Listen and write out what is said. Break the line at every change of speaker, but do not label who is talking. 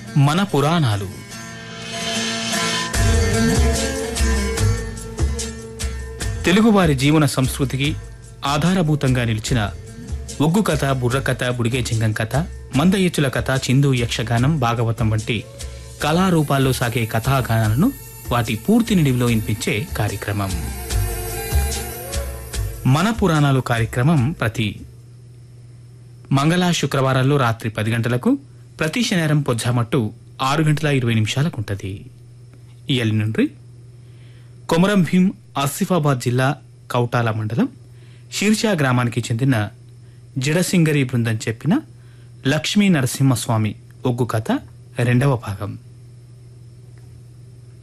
మన పురాణాలు తెలుగువారి జీవన సంస్కృతికి ఆధారభూతంగా నిలిచిన ఒగ్గు కథ బుర్రకథ బుడిగే జింగం కథ మందయచ్చుల కథ చిందు యక్షగానం భాగవతం వంటి కళారూపాల్లో సాగే కథాగానాలను వాటి పూర్తి నిడివిలో వినిపించే కార్యక్రమం మన పురాణాలు కార్యక్రమం ప్రతి మంగళ శుక్రవారాల్లో రాత్రి పది గంటలకు ప్రతి శనివారం పొజ్జామట్టు ఆరు గంటల ఇరవై నిమిషాలకు ఉంటుంది ఇయలి నుండి కొమరం భీం ఆసిఫాబాద్ జిల్లా కౌటాల మండలం శీర్షా గ్రామానికి చెందిన జడసింగరి బృందం చెప్పిన లక్ష్మీ నరసింహస్వామి ఒగ్గు కథ రెండవ భాగం